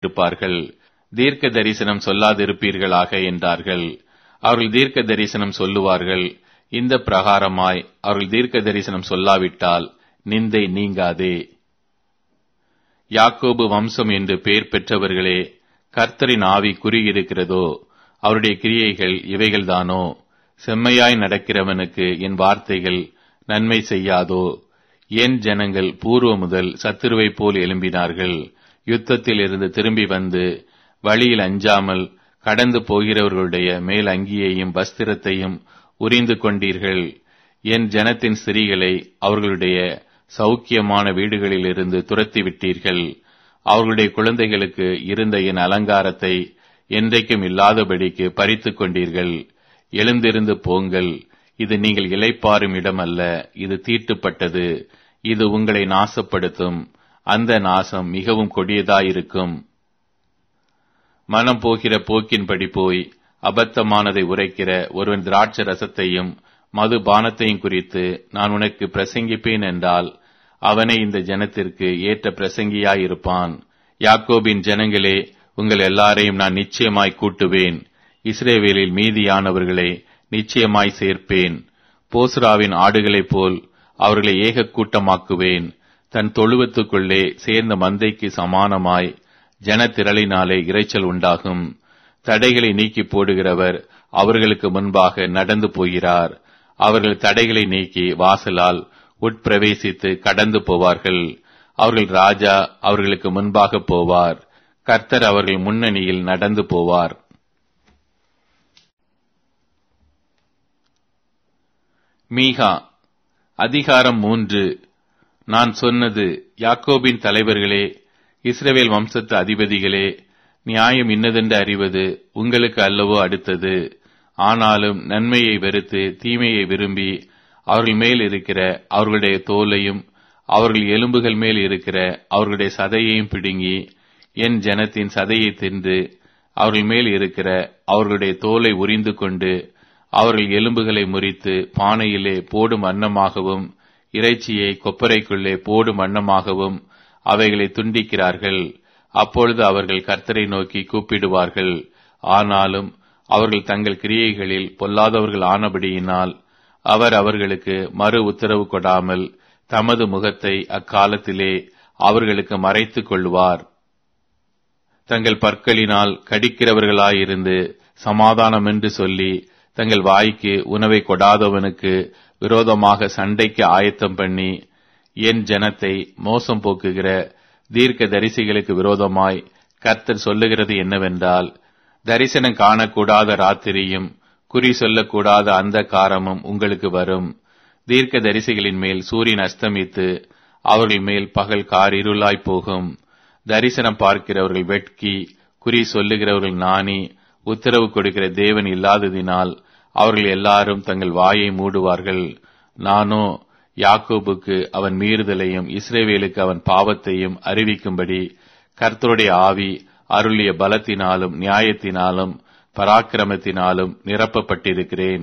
சொல்லாதிருப்பார்கள் தீர்க்க தரிசனம் சொல்லாதிருப்பீர்களாக என்றார்கள் அவர்கள் தீர்க்க தரிசனம் சொல்லுவார்கள் இந்த பிரகாரமாய் அவர்கள் தீர்க்க தரிசனம் சொல்லாவிட்டால் நிந்தை நீங்காதே யாக்கோபு வம்சம் என்று பெயர் பெற்றவர்களே கர்த்தரின் ஆவி குறியிருக்கிறதோ அவருடைய கிரியைகள் இவைகள்தானோ செம்மையாய் நடக்கிறவனுக்கு என் வார்த்தைகள் நன்மை செய்யாதோ என் ஜனங்கள் பூர்வ முதல் சத்துருவைப் போல் எழும்பினார்கள் யுத்தத்தில் இருந்து திரும்பி வந்து வழியில் அஞ்சாமல் கடந்து போகிறவர்களுடைய மேல் அங்கியையும் வஸ்திரத்தையும் உரிந்து கொண்டீர்கள் என் ஜனத்தின் ஸ்திரீகளை அவர்களுடைய சௌக்கியமான வீடுகளிலிருந்து துரத்தி விட்டீர்கள் அவர்களுடைய குழந்தைகளுக்கு இருந்த என் அலங்காரத்தை என்றைக்கும் இல்லாதபடிக்கு பறித்து கொண்டீர்கள் எழுந்திருந்து போங்கள் இது நீங்கள் இலைப்பாரும் இடம் அல்ல இது தீட்டுப்பட்டது இது உங்களை நாசப்படுத்தும் அந்த நாசம் மிகவும் கொடியதாயிருக்கும் மனம் போகிற போக்கின்படி போய் அபத்தமானதை உரைக்கிற ஒருவன் திராட்ச ரசத்தையும் மது பானத்தையும் குறித்து நான் உனக்கு பிரசங்கிப்பேன் என்றால் அவனை இந்த ஜனத்திற்கு ஏற்ற பிரசங்கியாயிருப்பான் யாக்கோபின் ஜனங்களே உங்கள் எல்லாரையும் நான் நிச்சயமாய் கூட்டுவேன் இஸ்ரேவேலில் மீதியானவர்களை நிச்சயமாய் சேர்ப்பேன் போஸ்ராவின் ஆடுகளைப் போல் அவர்களை ஏக கூட்டமாக்குவேன் தன் தொழுவத்துக்குள்ளே சேர்ந்த மந்தைக்கு சமானமாய் ஜனத்திரளினாலே இரைச்சல் உண்டாகும் தடைகளை நீக்கி போடுகிறவர் அவர்களுக்கு முன்பாக நடந்து போகிறார் அவர்கள் தடைகளை நீக்கி வாசலால் உட்பிரவேசித்து கடந்து போவார்கள் அவர்கள் ராஜா அவர்களுக்கு முன்பாக போவார் கர்த்தர் அவர்கள் முன்னணியில் நடந்து போவார் மீகா அதிகாரம் மூன்று நான் சொன்னது யாக்கோபின் தலைவர்களே இஸ்ரவேல் வம்சத்து அதிபதிகளே நியாயம் இன்னதென்று அறிவது உங்களுக்கு அல்லவோ அடுத்தது ஆனாலும் நன்மையை வெறுத்து தீமையை விரும்பி அவர்கள் மேல் இருக்கிற அவர்களுடைய தோலையும் அவர்கள் எலும்புகள் மேல் இருக்கிற அவர்களுடைய சதையையும் பிடுங்கி என் ஜனத்தின் சதையை தின்று அவர்கள் மேல் இருக்கிற அவர்களுடைய தோலை உரிந்து கொண்டு அவர்கள் எலும்புகளை முறித்து பானையிலே போடும் அன்னமாகவும் இறைச்சியை கொப்பரைக்குள்ளே போடும் அன்னமாகவும் அவைகளை துண்டிக்கிறார்கள் அப்பொழுது அவர்கள் கர்த்தரை நோக்கி கூப்பிடுவார்கள் ஆனாலும் அவர்கள் தங்கள் கிரியைகளில் பொல்லாதவர்கள் ஆனபடியினால் அவர் அவர்களுக்கு மறு உத்தரவு கொடாமல் தமது முகத்தை அக்காலத்திலே அவர்களுக்கு மறைத்துக் கொள்வார் தங்கள் பற்களினால் கடிக்கிறவர்களாயிருந்து சமாதானம் என்று சொல்லி தங்கள் வாய்க்கு உணவை கொடாதவனுக்கு விரோதமாக சண்டைக்கு ஆயத்தம் பண்ணி என் ஜனத்தை மோசம் போக்குகிற தீர்க்க தரிசிகளுக்கு விரோதமாய் கர்த்தர் சொல்லுகிறது என்னவென்றால் தரிசனம் காணக்கூடாத ராத்திரியும் குறி சொல்லக்கூடாத அந்த காரமும் உங்களுக்கு வரும் தீர்க்க தரிசிகளின் மேல் சூரியன் அஸ்தமித்து அவர்கள் மேல் பகல் கார் இருளாய் போகும் தரிசனம் பார்க்கிறவர்கள் வெட்கி குறி சொல்லுகிறவர்கள் நாணி உத்தரவு கொடுக்கிற தேவன் இல்லாததினால் அவர்கள் எல்லாரும் தங்கள் வாயை மூடுவார்கள் நானோ யாக்கோபுக்கு அவன் மீறுதலையும் இஸ்ரேவேலுக்கு அவன் பாவத்தையும் அறிவிக்கும்படி கர்த்தருடைய ஆவி அருளிய பலத்தினாலும் நியாயத்தினாலும் பராக்கிரமத்தினாலும் நிரப்பப்பட்டிருக்கிறேன்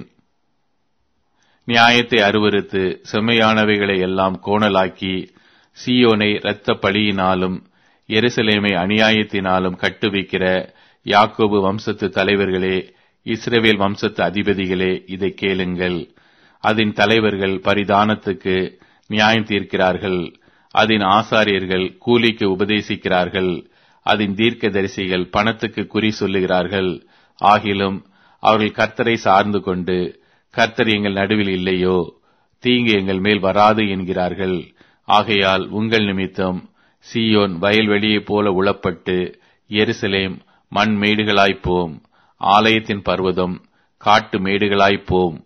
நியாயத்தை அருவறுத்து செம்மையானவைகளை எல்லாம் கோணலாக்கி சியோனை இரத்த பழியினாலும் எருசலேமை அநியாயத்தினாலும் கட்டுவிக்கிற யாக்கோபு வம்சத்து தலைவர்களே இஸ்ரேவேல் வம்சத்து அதிபதிகளே இதை கேளுங்கள் அதன் தலைவர்கள் பரிதானத்துக்கு நியாயம் தீர்க்கிறார்கள் அதன் ஆசாரியர்கள் கூலிக்கு உபதேசிக்கிறார்கள் அதன் தீர்க்கதரிசிகள் பணத்துக்கு குறி சொல்லுகிறார்கள் ஆகிலும் அவர்கள் கர்த்தரை சார்ந்து கொண்டு கர்த்தர் எங்கள் நடுவில் இல்லையோ தீங்கு எங்கள் மேல் வராது என்கிறார்கள் ஆகையால் உங்கள் நிமித்தம் சீயோன் வயல்வெளியைப் போல உளப்பட்டு எருசலேம் மண் மேடுகளாய்ப்போம் ஆலயத்தின் பர்வதம் காட்டு மேடுகளாய்ப்போம்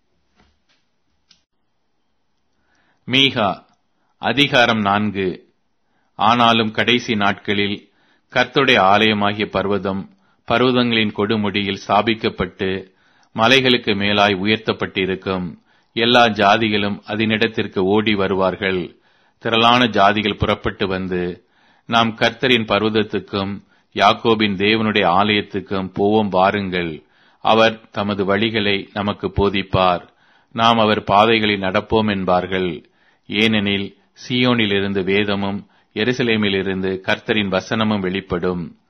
மீகா அதிகாரம் நான்கு ஆனாலும் கடைசி நாட்களில் கர்த்துடைய ஆலயமாகிய பர்வதம் பர்வதங்களின் கொடுமுடியில் ஸ்தாபிக்கப்பட்டு மலைகளுக்கு மேலாய் உயர்த்தப்பட்டிருக்கும் எல்லா ஜாதிகளும் அதனிடத்திற்கு ஓடி வருவார்கள் திரளான ஜாதிகள் புறப்பட்டு வந்து நாம் கர்த்தரின் பர்வதத்துக்கும் யாக்கோபின் தேவனுடைய ஆலயத்துக்கும் போவோம் வாருங்கள் அவர் தமது வழிகளை நமக்கு போதிப்பார் நாம் அவர் பாதைகளில் நடப்போம் என்பார்கள் ஏனெனில் சியோனிலிருந்து வேதமும் எருசலேமிலிருந்து கர்த்தரின் வசனமும் வெளிப்படும்